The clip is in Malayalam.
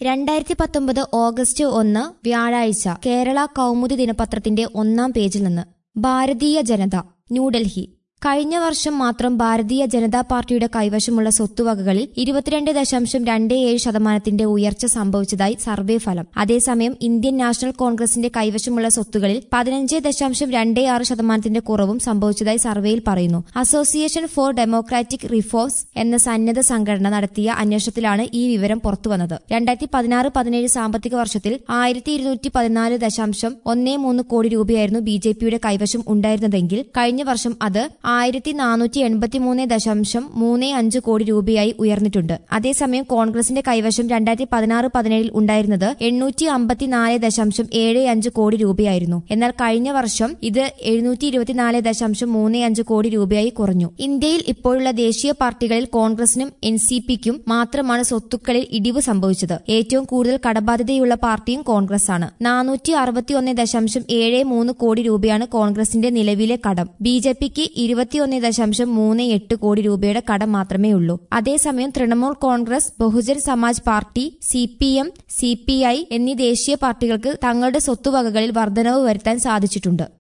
രണ്ടായിരത്തി പത്തൊമ്പത് ഓഗസ്റ്റ് ഒന്ന് വ്യാഴാഴ്ച കേരള കൗമുദി ദിനപത്രത്തിന്റെ ഒന്നാം പേജിൽ നിന്ന് ഭാരതീയ ജനത ന്യൂഡൽഹി കഴിഞ്ഞ വർഷം മാത്രം ഭാരതീയ ജനതാ പാർട്ടിയുടെ കൈവശമുള്ള സ്വത്തുവകകളിൽ ഇരുപത്തിരണ്ട് ദശാംശം രണ്ട് ഏഴ് ശതമാനത്തിന്റെ ഉയർച്ച സംഭവിച്ചതായി സർവേ ഫലം അതേസമയം ഇന്ത്യൻ നാഷണൽ കോൺഗ്രസിന്റെ കൈവശമുള്ള സ്വത്തുകളിൽ പതിനഞ്ച് ദശാംശം രണ്ട് ആറ് ശതമാനത്തിന്റെ കുറവും സംഭവിച്ചതായി സർവേയിൽ പറയുന്നു അസോസിയേഷൻ ഫോർ ഡെമോക്രാറ്റിക് റിഫോംസ് എന്ന സന്നദ്ധ സംഘടന നടത്തിയ അന്വേഷണത്തിലാണ് ഈ വിവരം പുറത്തുവന്നത് രണ്ടായിരത്തി പതിനാറ് പതിനേഴ് സാമ്പത്തിക വർഷത്തിൽ ആയിരത്തി ഇരുന്നൂറ്റി പതിനാല് ദശാംശം ഒന്നേ മൂന്ന് കോടി രൂപയായിരുന്നു ബി ജെ പിയുടെ കൈവശം ഉണ്ടായിരുന്നതെങ്കിൽ കഴിഞ്ഞ വർഷം അത് ആയിരത്തി നാനൂറ്റി എൺപത്തിമൂന്ന് ദശാംശം മൂന്ന് അഞ്ച് കോടി രൂപയായി ഉയർന്നിട്ടുണ്ട് അതേസമയം കോൺഗ്രസിന്റെ കൈവശം രണ്ടായിരത്തി പതിനാറ് പതിനേഴിൽ ഉണ്ടായിരുന്നത് എണ്ണൂറ്റി അമ്പത്തിനാല് ദശാംശം ഏഴ് അഞ്ച് കോടി രൂപയായിരുന്നു എന്നാൽ കഴിഞ്ഞ വർഷം ഇത് എഴുന്നൂറ്റി ഇരുപത്തിനാല് ദശാംശം മൂന്ന് അഞ്ച് കോടി രൂപയായി കുറഞ്ഞു ഇന്ത്യയിൽ ഇപ്പോഴുള്ള ദേശീയ പാർട്ടികളിൽ കോൺഗ്രസിനും എൻ സി പിക്കും മാത്രമാണ് സ്വത്തുക്കളിൽ ഇടിവ് സംഭവിച്ചത് ഏറ്റവും കൂടുതൽ കടബാധ്യതയുള്ള പാർട്ടിയും കോൺഗ്രസ് ആണ് നാനൂറ്റി അറുപത്തിയൊന്ന് ദശാംശം ഏഴ് മൂന്ന് കോടി രൂപയാണ് കോൺഗ്രസിന്റെ നിലവിലെ കടം ബി ജെ പിക്ക് ഇരുപത്തിയൊന്ന് ദശാംശം മൂന്ന് എട്ട് കോടി രൂപയുടെ കടം മാത്രമേ ഉള്ളൂ അതേസമയം Trinamool Congress Bahujan Samaj party C P M C P I എന്നീ ദേശീയ പാർട്ടികൾക്ക് തങ്ങളുടെ സ്വത്തുവകകളിൽ വർധനവ് വരുത്താൻ സാധിച്ചിട്ടുണ്ട്